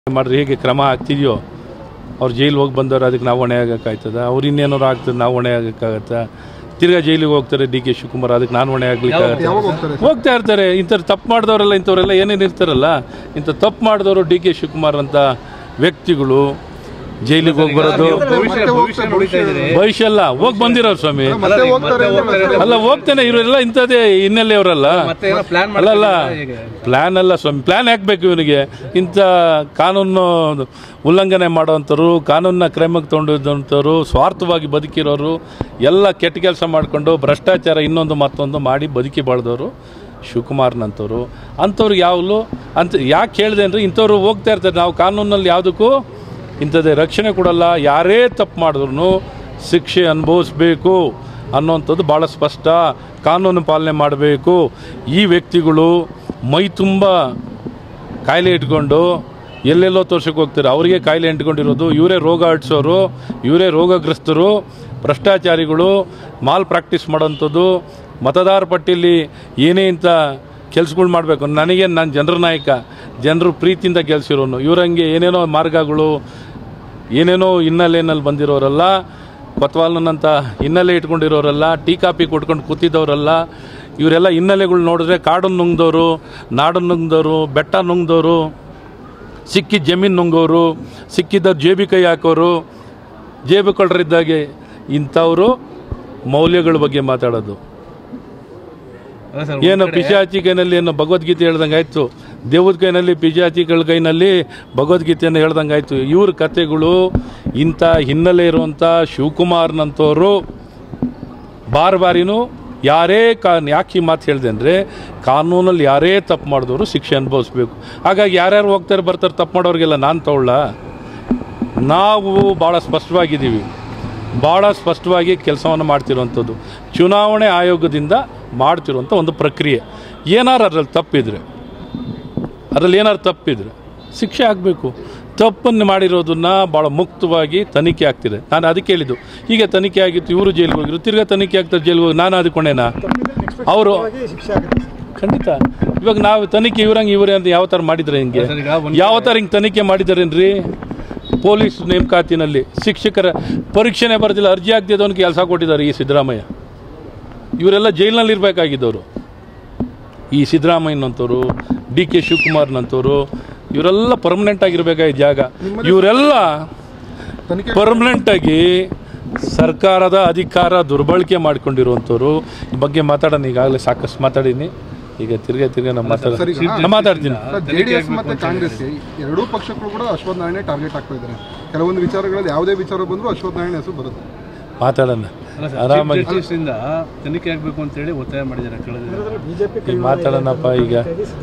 ಮಾಡಿದ್ರೆ ಹೇಗೆ ಕ್ರಮ ಆಗ್ತಿದೆಯೋ ಅವ್ರು ಜೈಲಿಗೆ ಹೋಗಿ ಬಂದವ್ರು ಅದಕ್ಕೆ ನಾವು ಹೊಣೆ ಆಗೋಕ್ಕಾಯ್ತದ ಅವ್ರು ಇನ್ನೇನಾರು ಆಗ್ತದೆ ನಾವು ಹೊಣೆ ಆಗೋಕ್ಕಾಗತ್ತಾ ತಿರ್ಗಾ ಜೈಲಿಗೆ ಹೋಗ್ತಾರೆ ಡಿ ಕೆ ಶಿವಕುಮಾರ್ ಅದಕ್ಕೆ ನಾನು ಹೊಣೆ ಆಗ್ಲಿಕ್ಕೆ ಯಾವಾಗ ಹೋಗ್ತಾರೆ ಹೋಗ್ತಾ ಇರ್ತಾರೆ ಇಂಥವ್ರು ತಪ್ಪು ಮಾಡಿದವರೆಲ್ಲ ಇಂಥವರೆಲ್ಲ ಏನೇನು ಇರ್ತಾರಲ್ಲ ಇಂಥ ತಪ್ಪು ಮಾಡಿದವರು ಡಿ ಕೆ ಶಿವಕುಮಾರ್ ಅಂತ ವ್ಯಕ್ತಿಗಳು ಜೈಲಿಗೆ ಹೋಗಿ ಬರೋದು ಭವಿಷ್ಯ ಭವಿಷ್ಯ ನೋಡ್ತಾ ಇದ್ದೀರಿ ಭವಿಷ್ಯ ಅಲ್ಲ ಹೋಗಿ ಬಂದಿರೋರು ಸ್ವಾಮಿ ಮತ್ತೆ ಹೋಗ್ತಾರೆ ಅಂತ ಅಲ್ಲ ಹೋಗ್ತಾನೆ ಇವರೆಲ್ಲ ಇಂಥದ್ದೇ ಹಿನ್ನೆಲೆಯವರಲ್ಲ ಮತ್ತೆ ಏನೋ ಪ್ಲಾನ್ ಅಲ್ಲ ಅಲ್ಲ ಪ್ಲ್ಯಾನ್ ಅಲ್ಲ ಸ್ವಾಮಿ ಪ್ಲ್ಯಾನ್ ಹಾಕ್ಬೇಕು ಇವನಿಗೆ ಇಂಥ ಕಾನೂನು ಉಲ್ಲಂಘನೆ ಮಾಡೋವಂಥವ್ರು ಕಾನೂನನ್ನ ಕ್ರಮಕ್ಕೆ ತೊಗೊಂಡಿದ್ದಂಥವ್ರು ಸ್ವಾರ್ಥವಾಗಿ ಬದುಕಿರೋರು ಎಲ್ಲ ಕೆಟ್ಟ ಕೆಲಸ ಮಾಡಿಕೊಂಡು ಭ್ರಷ್ಟಾಚಾರ ಇನ್ನೊಂದು ಮತ್ತೊಂದು ಮಾಡಿ ಬದುಕಿ ಬಾಳ್ದವರು ಶಿವಕುಮಾರ್ನಂಥವ್ರು ಅಂಥವ್ರಿಗೆ ಯಾವಾಗಲೂ ಅಂತ ಯಾಕೆ ಹೇಳಿದೆ ಅಂದರೆ ಇಂಥವ್ರು ಹೋಗ್ತಾ ಇರ್ತಾರೆ ನಾವು ಕಾನೂನಲ್ಲಿ ಯಾವುದಕ್ಕೂ ಇಂಥದ್ದೇ ರಕ್ಷಣೆ ಕೊಡಲ್ಲ ಯಾರೇ ತಪ್ಪು ಮಾಡಿದ್ರು ಶಿಕ್ಷೆ ಅನುಭವಿಸ್ಬೇಕು ಅನ್ನೋವಂಥದ್ದು ಭಾಳ ಸ್ಪಷ್ಟ ಕಾನೂನು ಪಾಲನೆ ಮಾಡಬೇಕು ಈ ವ್ಯಕ್ತಿಗಳು ಮೈ ತುಂಬ ಕಾಯಿಲೆ ಇಟ್ಕೊಂಡು ಎಲ್ಲೆಲ್ಲೋ ತೋರ್ಸಕ್ಕೆ ಹೋಗ್ತಾರೆ ಅವರಿಗೆ ಕಾಯಿಲೆ ಅಂಟ್ಕೊಂಡಿರೋದು ಇವರೇ ರೋಗ ಹಡ್ಸೋರು ಇವರೇ ರೋಗಗ್ರಸ್ತರು ಭ್ರಷ್ಟಾಚಾರಿಗಳು ಮಾಲ್ ಪ್ರಾಕ್ಟೀಸ್ ಮಾಡೋಂಥದ್ದು ಮತದಾರ ಪಟ್ಟಿಯಲ್ಲಿ ಏನೇ ಇಂಥ ಕೆಲ್ಸಗಳು ಮಾಡಬೇಕು ನನಗೆ ನಾನು ಜನರ ನಾಯಕ ಜನರು ಪ್ರೀತಿಯಿಂದ ಗೆಲ್ಸಿರೋನು ಇವರಂಗೆ ಏನೇನೋ ಮಾರ್ಗಗಳು ಏನೇನೋ ಹಿನ್ನೆಲೆಯಲ್ಲಿ ಬಂದಿರೋರಲ್ಲ ಕೊತ್ವಾಲ್ನಂತ ಹಿನ್ನೆಲೆ ಇಟ್ಕೊಂಡಿರೋರಲ್ಲ ಟೀ ಕಾಪಿ ಕೊಟ್ಕೊಂಡು ಕೂತಿದ್ದವರಲ್ಲ ಇವರೆಲ್ಲ ಹಿನ್ನೆಲೆಗಳು ನೋಡಿದ್ರೆ ಕಾಡನ್ನು ನುಂಗ್ದವರು ನಾಡನ್ನು ನುಂಗ್ದವರು ಬೆಟ್ಟ ನುಂಗ್ದವರು ಸಿಕ್ಕಿದ ಜಮೀನು ನುಂಗೋರು ಸಿಕ್ಕಿದ್ದ ಜೇಬಿ ಕೈ ಹಾಕೋರು ಜೇಬು ಕಳ್ಳರಿದ್ದಾಗೆ ಇಂಥವರು ಮೌಲ್ಯಗಳ ಬಗ್ಗೆ ಮಾತಾಡೋದು ಅಲ್ಲ ಸರ್ ಏನು ಪಿಶಾಚಿ ಕೈನಲ್ಲಿ ಏನು ಭಗವದ್ಗೀತೆ ಹೇಳ್ದಂಗೆ ಆಯಿತು ದೇವದ ಕೈನಲ್ಲಿ ಪಿಶಾಚಿಗಳ ಕೈನಲ್ಲಿ ಭಗವದ್ಗೀತೆಯನ್ನು ಹೇಳ್ದಂಗೆ ಆಯಿತು ಇವ್ರ ಕತೆಗಳು ಇಂಥ ಹಿನ್ನೆಲೆ ಇರುವಂಥ ಶಿವಕುಮಾರ್ನಂಥವ್ರು ಬಾರ್ ಬಾರಿನೂ ಯಾರೇ ಕಾ ಯಾಕೆ ಈ ಮಾತು ಹೇಳಿದೆ ಅಂದರೆ ಕಾನೂನಲ್ಲಿ ಯಾರೇ ತಪ್ಪು ಮಾಡಿದವರು ಶಿಕ್ಷೆ ಅನುಭವಿಸ್ಬೇಕು ಹಾಗಾಗಿ ಯಾರ್ಯಾರು ಹೋಗ್ತಾರೆ ಬರ್ತಾರೆ ತಪ್ಪು ಮಾಡೋರಿಗೆಲ್ಲ ನಾನು ತಗೊಳ್ಳ ನಾವು ಭಾಳ ಸ್ಪಷ್ಟವಾಗಿದ್ದೀವಿ ಭಾಳ ಸ್ಪಷ್ಟವಾಗಿ ಕೆಲಸವನ್ನು ಮಾಡ್ತಿರುವಂಥದ್ದು ಚುನಾವಣೆ ಆಯೋಗದಿಂದ ಮಾಡ್ತಿರುವಂಥ ಒಂದು ಪ್ರಕ್ರಿಯೆ ಏನಾರು ಅದರಲ್ಲಿ ತಪ್ಪಿದ್ರೆ ಅದರಲ್ಲಿ ಏನಾರು ತಪ್ಪಿದ್ರೆ ಶಿಕ್ಷೆ ಆಗಬೇಕು ತಪ್ಪನ್ನು ಮಾಡಿರೋದನ್ನ ಭಾಳ ಮುಕ್ತವಾಗಿ ತನಿಖೆ ಆಗ್ತಿದೆ ನಾನು ಅದಕ್ಕೆ ಹೇಳಿದ್ದು ಹೀಗೆ ತನಿಖೆ ಆಗಿತ್ತು ಇವರು ಜೈಲಿಗೆ ಹೋಗಿರು ತಿರ್ಗಾ ತನಿಖೆ ಆಗ್ತಾರೆ ಜೈಲಿಗೆ ಹೋಗಿ ನಾನು ಅದಕ್ಕೊಂಡೇನಾ ಅವರು ಖಂಡಿತ ಇವಾಗ ನಾವು ತನಿಖೆ ಇವ್ರಂಗೆ ಇವರೇ ಅಂತ ಯಾವ ಥರ ಮಾಡಿದ್ರೆ ಹಿಂಗೆ ಸರ್, ಈಗ ಒಂದ್ ಯಾವ ಥರ ಹಿಂಗೆ ತನಿಖೆ ಮಾಡಿದಾರೇನ್ರಿ ಪೊಲೀಸ್ ನೇಮಕಾತಿನಲ್ಲಿ ಶಿಕ್ಷಕರ ಪರೀಕ್ಷೆನೇ ಬರೋದಿಲ್ಲ ಅರ್ಜಿ ಆಗದಿದ್ದವನಿಗೆ ಕೆಲಸ ಕೊಟ್ಟಿದ್ದಾರೆ ಈ ಸಿದ್ದರಾಮಯ್ಯ ಇವರೆಲ್ಲ ಜೈಲಿನಲ್ಲಿ ಇರಬೇಕಾಗಿದ್ದವರು ಈ ಸಿದ್ದರಾಮಯ್ಯನಂಥವ್ರು ಡಿ ಕೆ ಶಿವಕುಮಾರ್ನಂಥವ್ರು ಇವರೆಲ್ಲ ಪರ್ಮನೆಂಟ್ ಆಗಿರಬೇಕಾಗಿ ಜಾಗ ಇವರೆಲ್ಲ ತನಿಖೆ ಪರ್ಮನೆಂಟ್ ಆಗಿ ಸರ್ಕಾರದ ಅಧಿಕಾರ ದುರ್ಬಳಕೆ ಮಾಡ್ಕೊಂಡಿರುವಂಥವ್ರು ಈ ಬಗ್ಗೆ ಮಾತಾಡೋಣ ಈಗಾಗಲೇ ಸಾಕಷ್ಟು ಮಾತಾಡೀನಿ ಈಗ ತಿರ್ಗಾ ತಿರ್ಗಾ ನಾನು ಮಾತಾಡ ಸರಿ, ಹಾ. ನಾನು ಮಾತಾಡ್ತೀನಿ ಜೆಡಿಎಸ್ ಮತ್ತೆ ಕಾಂಗ್ರೆಸ್ ಎರಡೂ ಪಕ್ಷಗಳು ಕೂಡ ಅಶ್ವಥ್ ನಾರಾಯಣ ಟಾರ್ಗೆಟ್ ಆಗ್ತಾ ಇದ್ದಾರೆ ಕೆಲವೊಂದು ವಿಚಾರಗಳಲ್ಲಿ ಯಾವುದೇ ವಿಚಾರ ಬಂದರೂ ಅಶ್ವಥ್ ನಾರಾಯಣ ಹೆಸರು ಬರುತ್ತೆ ಮಾತಾಡೋಣ ಆರಾಮಾಗಿ ಜಸ್ಟಿಸ್ ಇಂದ ತನಿಖೆ ಆಗ್ಬೇಕು ಅಂತ ಹೇಳಿ ಒತ್ತಾಯ ಮಾಡಿದ್ದಾರೆ ಕಳೆದ ಈಗ ಮಾತಾಡೋಣಪ್ಪ ಈಗ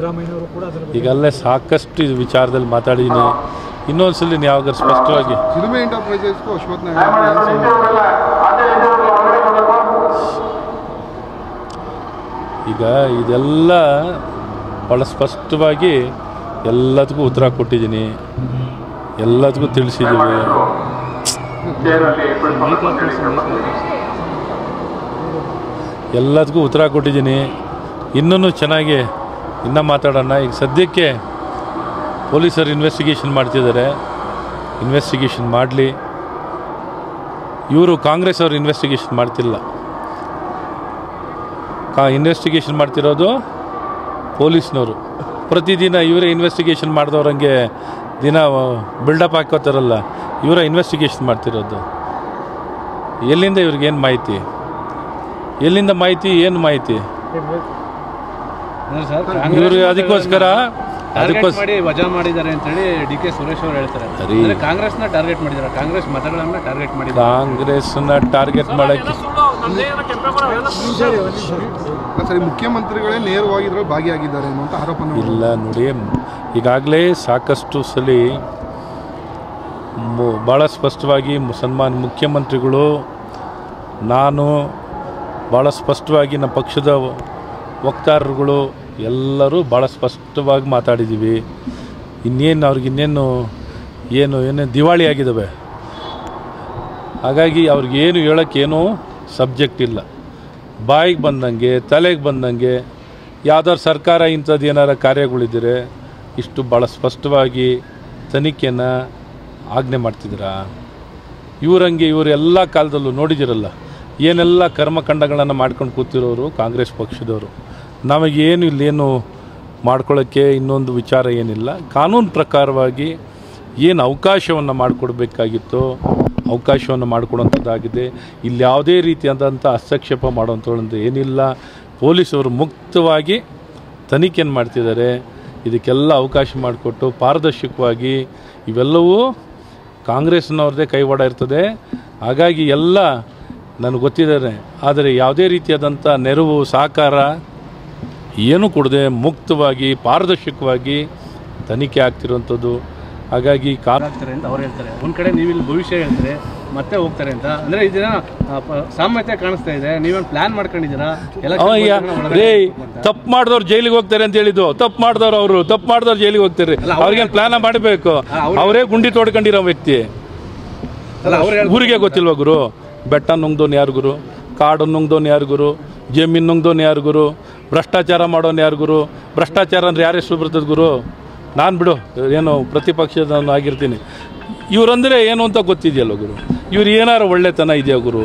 ಈಗ ಅಲ್ಲೇ ಸಾಕಷ್ಟು ಇದು ವಿಚಾರದಲ್ಲಿ ಮಾತಾಡಿದ್ದೀನಿ ಇನ್ನೊಂದ್ಸಲಿ ನೀವು ಯಾವಾಗ ಸ್ಪಷ್ಟವಾಗಿ ಸಿನಿಮಾ ಎಂಟರ್ಪ್ರೈಸಸ್ಗೂ ಅಶ್ವಥ್ ನಾರಾಯಣ ಏನ್ ಸಂಬಂಧ? ಈಗ ಇದೆಲ್ಲ ಭಾಳ ಸ್ಪಷ್ಟವಾಗಿ ಎಲ್ಲದಕ್ಕೂ ಉತ್ತರ ಕೊಟ್ಟಿದ್ದೀನಿ ಎಲ್ಲದಕ್ಕೂ ತಿಳಿಸಿದ್ದೀವಿ ಎಲ್ಲದಕ್ಕೂ ಉತ್ತರ ಕೊಟ್ಟಿದ್ದೀನಿ ಇನ್ನೂ ಚೆನ್ನಾಗಿ ಇನ್ನೂ ಮಾತಾಡೋಣ ಈಗ ಸದ್ಯಕ್ಕೆ ಪೊಲೀಸರು ಇನ್ವೆಸ್ಟಿಗೇಷನ್ ಮಾಡ್ತಿದ್ದಾರೆ ಇನ್ವೆಸ್ಟಿಗೇಷನ್ ಮಾಡಲಿ ಇವರು ಕಾಂಗ್ರೆಸ್ ಅವರು ಇನ್ವೆಸ್ಟಿಗೇಷನ್ ಮಾಡ್ತಿಲ್ಲ ಕಾ ಇನ್ವೆಸ್ಟಿಗೇಷನ್ ಮಾಡ್ತಿರೋದು ಪೊಲೀಸ್ನವರು ಪ್ರತಿದಿನ ಇವರೇ ಇನ್ವೆಸ್ಟಿಗೇಷನ್ ಮಾಡಿದವ್ರಂಗೆ ದಿನ ಬಿಲ್ಡಪ್ ಹಾಕೋತಾರಲ್ಲ ಇವರೇ ಇನ್ವೆಸ್ಟಿಗೇಷನ್ ಮಾಡ್ತಿರೋದು ಎಲ್ಲಿಂದ ಇವ್ರಿಗೇನು ಮಾಹಿತಿ ಎಲ್ಲಿಂದ ಮಾಹಿತಿ ಏನು ಮಾಹಿತಿ ಅಂದ್ರೆ ಸರ್ ಇವರು ಅದಕ್ಕೋಸ್ಕರ ಟಾರ್ಗೆಟ್ ಅದಕ್ಕೋಸ್ಕರ ಮಾಡಿ ವಜಾ ಮಾಡಿದ್ದಾರೆ ಅಂತ ಹೇಳಿ ಡಿ ಕೆ ಸುರೇಶ್ ಅವರು ಹೇಳ್ತಾರೆ ಸರಿ. ಅಂದ್ರೆ ಕಾಂಗ್ರೆಸ್ನ ಟಾರ್ಗೆಟ್ ಮಾಡಿದ್ದಾರೆ ಕಾಂಗ್ರೆಸ್ ಮತಗಳನ್ನ ಟಾರ್ಗೆಟ್ ಮಾಡಿದ್ದಾರೆ ಕಾಂಗ್ರೆಸ್ನ ಟಾರ್ಗೆಟ್ ಮಾಡೋಕ್ಕೆ ಅಲ್ಲ ಸರಿ ಮುಖ್ಯಮಂತ್ರಿಗಳೇ ನೇರವಾಗಿ ಇದ್ರಲ್ಲಿ ಭಾಗಿಯಾಗಿದ್ದಾರೆ ಅನ್ನುವಂಥ ಆರೋಪನ ಇಲ್ಲ ನೋಡಿ ಈಗಾಗಲೇ ಸಾಕಷ್ಟು ಸಲ ಮು- ಭಾಳ ಸ್ಪಷ್ಟವಾಗಿ ಮು- ಸನ್ಮಾನ್ಯ ಮುಖ್ಯಮಂತ್ರಿಗಳು ನಾನು ಭಾಳ ಸ್ಪಷ್ಟವಾಗಿ ನಮ್ಮ ಪಕ್ಷದ ವಕ್ತಾರರುಗಳು ಎಲ್ಲರೂ ಭಾಳ ಸ್ಪಷ್ಟವಾಗಿ ಮಾತಾಡಿದ್ದೀವಿ ಇನ್ನೇನು ಅವ್ರಿಗೆ ಇನ್ನೇನು ಏನು ಏನೇ ದಿವಾಳಿ ಆಗಿದ್ದಾವೆ ಹಾಗಾಗಿ ಅವ್ರಿಗೇನು ಹೇಳೋಕ್ಕೇನು ಸಬ್ಜೆಕ್ಟ್ ಇಲ್ಲ ಬಾಯಿಗೆ ಬಂದಂಗೆ ತಲೆಗೆ ಬಂದಂಗೆ ಯಾವ್ದಾದ್ರು ಸರ್ಕಾರ ಇಂಥದ್ದು ಏನಾರ ಕಾರ್ಯಗಳಿದ್ದರೆ ಇಷ್ಟು ಭಾಳ ಸ್ಪಷ್ಟವಾಗಿ ತನಿಖೆನ ಆಜ್ಞೆ ಮಾಡ್ತಿದ್ದೀರಾ ಇವರಂಗೆ ಇವರು ಎಲ್ಲ ಕಾಲದಲ್ಲೂ ನೋಡಿದಿರಲ್ಲ ಏನೆಲ್ಲ ಕರ್ಮಕಾಂಡಗಳನ್ನು ಮಾಡ್ಕೊಂಡು ಕೂತಿರೋರು ಕಾಂಗ್ರೆಸ್ ಪಕ್ಷದವರು ನಮಗೇನು ಇಲ್ಲೇನು ಮಾಡ್ಕೊಳ್ಳೋಕ್ಕೆ ಇನ್ನೊಂದು ವಿಚಾರ ಏನಿಲ್ಲ ಕಾನೂನು ಪ್ರಕಾರವಾಗಿ ಏನು ಅವಕಾಶವನ್ನು ಮಾಡಿಕೊಡ್ಬೇಕಾಗಿತ್ತೋ ಅವಕಾಶವನ್ನು ಮಾಡಿಕೊಡುವಂಥದ್ದಾಗಿದೆ ಇಲ್ಲಿ ಯಾವುದೇ ರೀತಿಯಾದಂಥ ಹಸ್ತಕ್ಷೇಪ ಮಾಡುವಂಥದ್ದು ಏನಿಲ್ಲ ಪೊಲೀಸವರು ಮುಕ್ತವಾಗಿ ತನಿಖೆಯನ್ನು ಮಾಡ್ತಿದ್ದಾರೆ ಇದಕ್ಕೆಲ್ಲ ಅವಕಾಶ ಮಾಡಿಕೊಟ್ಟು ಪಾರದರ್ಶಕವಾಗಿ ಇವೆಲ್ಲವೂ ಕಾಂಗ್ರೆಸ್ನವ್ರದ್ದೇ ಕೈವಾಡ ಇರ್ತದೆ ಹಾಗಾಗಿ ಎಲ್ಲ ನನಗೆ ಗೊತ್ತಿದ್ದಾರೆ ಆದರೆ ಯಾವುದೇ ರೀತಿಯಾದಂಥ ನೆರವು ಸಹಕಾರ ಏನು ಕೊಡದೆ ಮುಕ್ತವಾಗಿ ಪಾರದರ್ಶಕವಾಗಿ ತನಿಖೆ ಆಗ್ತಿರುವಂಥದ್ದು ಹಾಗಾಗಿ ಕಾ ಆಗ್ತಾರೆ ಅಂತ ಅವ್ರು ಹೇಳ್ತಾರೆ ಒಂದ್ ಕಡೆ ನೀವು ಇಲ್ಲಿ ಭವಿಷ್ಯ ಹೇಳ್ತಾರೆ ಮತ್ತೆ ಹೋಗ್ತಾರೆ ಅಂತ ಅಂದ್ರೆ ಇದನ್ನ ಆ, ಪ- ಸಾಮ್ಯತೆ ಕಾಣಿಸ್ತಾ ಇದೆ ನೀವೇನು ಪ್ಲಾನ್ ಮಾಡ್ಕೊಂಡಿದ್ದೀರಾ ಅವಯ್ಯ ರೇ ತಪ್ಪು ಮಾಡಿದವ್ರು ಜೈಲಿಗೆ ಹೋಗ್ತಾರೆ ಅಂತ ಹೇಳಿದ್ದು ತಪ್ಪು ಮಾಡಿದವ್ರು ಅವರು ತಪ್ಪು ಮಾಡಿದವ್ರು ಜೈಲಿಗೆ ಹೋಗ್ತಾರೆ ಅವ್ರಿಗೇನು ಪ್ಲಾನ್ ಮಾಡಬೇಕು ಅವರೇ ಗುಂಡಿ ತೋಡ್ಕೊಂಡಿರೋ ವ್ಯಕ್ತಿ ಅಲ್ಲ ಅವ್ರು ಊರಿಗೆ ಗೊತ್ತಿಲ್ವ ಗುರು ಬೆಟ್ಟ ನುಂಗ್ದೋನ್ ಯಾರು ಗುರು ಕಾಡು ನುಂಗ್ದೋನ್ ಯಾರು ಗುರು ಜಮೀನು ನುಂಗ್ದೋನ್ ಯಾರು ಗುರು ಭ್ರಷ್ಟಾಚಾರ ಮಾಡೋನ್ ಯಾರು ಗುರು ಭ್ರಷ್ಟಾಚಾರ ಅಂದ್ರೆ ಯಾರ ಹೆಸರು ಬರ್ತದೆ ಗುರು ನಾನು ಬಿಡು ಏನು ಪ್ರತಿಪಕ್ಷದವನು ಆಗಿರ್ತೀನಿ ಇವರಂದ್ರೆ ಏನು ಅಂತ ಗೊತ್ತಿದೆಯಲ್ಲ ಗುರು ಇವ್ರು ಏನಾರು ಒಳ್ಳೆತನ ಇದೆಯಾ ಗುರು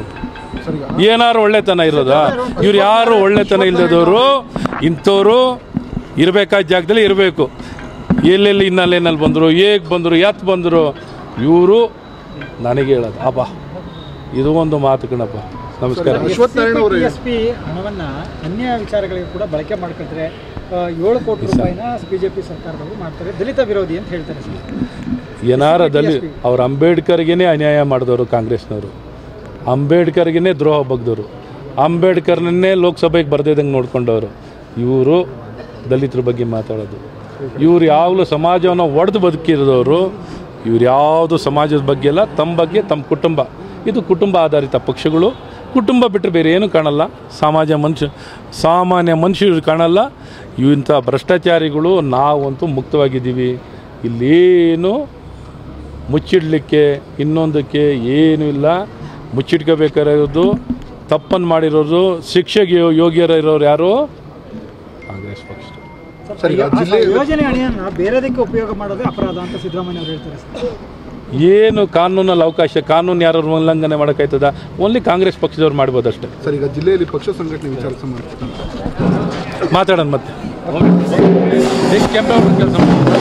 ಏನಾರು ಒಳ್ಳೆತನ ಇರೋದಾ ಇವ್ರು ಯಾರು ಒಳ್ಳೆತನ ಇಲ್ಲದವರು ಇಂಥವ್ರು ಇರಬೇಕಾದ ಜಾಗದಲ್ಲಿ ಇರಬೇಕು ಎಲ್ಲೆಲ್ಲಿ ಇನ್ನಲ್ಲೇನಲ್ಲಿ ಬಂದರು ಹೇಗೆ ಬಂದರು ಯಾತ್ ಬಂದರು ಇವರು ನನಗೆ ಹೇಳೋದು ಅಪ್ಪ ಇದು ಒಂದು ಮಾತು ಕಣಪ್ಪ ನಮಸ್ಕಾರ ಅಶ್ವಥ್ ನಾರಾಯಣ ಅವರು ಎಸ್ ಪಿ ಹಣವನ್ನ ಅನ್ಯ ವಿಚಾರಗಳಿಗೆ ಕೂಡ ಬಳಕೆ ಮಾಡ್ಕೊಳ್ತಾರೆ ಆ, ಏಳು ಕೋಟಿ ರೂಪಾಯಿನ ಬಿಜೆಪಿ ಸರ್ಕಾರದವರು ಮಾಡ್ತಾರೆ ದಲಿತ ವಿರೋಧಿ ಅಂತ ಹೇಳ್ತಾರೆ ಸರ್ ಏನಾರ ದಲಿ ಅವ್ರು ಅಂಬೇಡ್ಕರ್ಗೇನೆ ಅನ್ಯಾಯ ಮಾಡಿದವರು ಕಾಂಗ್ರೆಸ್ನವರು ಅಂಬೇಡ್ಕರ್ಗೇನೆ ದ್ರೋಹ ಬಗ್ದವರು ಅಂಬೇಡ್ಕರ್ನನ್ನೇ ಲೋಕಸಭೆಗೆ ಬರ್ದಿದ್ದಂಗೆ ನೋಡ್ಕೊಂಡವರು ಇವರು ದಲಿತರ ಬಗ್ಗೆ ಮಾತಾಡೋದು ಇವ್ರು ಯಾವಾಗಲೂ ಸಮಾಜವನ್ನು ಒಡೆದು ಬದುಕಿರೋದವರು ಇವ್ರು ಯಾವುದು ಸಮಾಜದ ಬಗ್ಗೆ ಎಲ್ಲ ತಮ್ಮ ಬಗ್ಗೆ ತಮ್ಮ ಕುಟುಂಬ ಇದು ಕುಟುಂಬ ಆಧಾರಿತ ಪಕ್ಷಗಳು ಕುಟುಂಬ ಬಿಟ್ಟರೆ ಬೇರೆ ಏನೂ ಕಾಣಲ್ಲ ಸಮಾಜ ಮನುಷ್ಯ ಸಾಮಾನ್ಯ ಮನುಷ್ಯರು ಕಾಣಲ್ಲ ಇಂಥ ಭ್ರಷ್ಟಾಚಾರಿಗಳು ನಾವಂತೂ ಮುಕ್ತವಾಗಿದ್ದೀವಿ ಇಲ್ಲೇನು ಮುಚ್ಚಿಡಲಿಕ್ಕೆ ಇನ್ನೊಂದಕ್ಕೆ ಏನೂ ಇಲ್ಲ ಮುಚ್ಚಿಟ್ಕೋಬೇಕಾಗಿರೋದು ತಪ್ಪನ್ನು ಮಾಡಿರೋದು ಶಿಕ್ಷೆಗೆ ಯೋ- ಯೋಗ್ಯರಿರೋರು ಯಾರು ಕಾಂಗ್ರೆಸ್ ಪಕ್ಷ ಸರ್, ಈಗ ಆ ಜಿಲ್ಲೆ- ಯೋಜನೆ ಹಣೆಯನ್ನ ಬೇರೆದಕ್ಕೆ ಉಪಯೋಗ ಮಾಡೋದೇ ಅಪರಾಧ ಅಂತ ಸಿದ್ದರಾಮಯ್ಯ ಅವರು ಹೇಳ್ತಾರೆ ಸರ್ ಏನು ಕಾನೂನಲ್ಲಿ ಅವಕಾಶ ಕಾನೂನು ಯಾರು ಉಲ್ಲಂಘನೆ ಮಾಡೋಕ್ಕಾಯ್ತದ ಓನ್ಲಿ ಕಾಂಗ್ರೆಸ್ ಪಕ್ಷದವ್ರು ಮಾಡ್ಬೋದು ಅಷ್ಟೇ ಸರ್ ಈಗ ಜಿಲ್ಲೆಯಲ್ಲಿ ಪಕ್ಷ ಸಂಘಟನೆ ವಿಚಾರ ಸಂಬಂಧ ಮಾತಾಡೋಣ ಮತ್ತೆ ಕೆಂಪೇಗೌಡ ಕೆಲಸ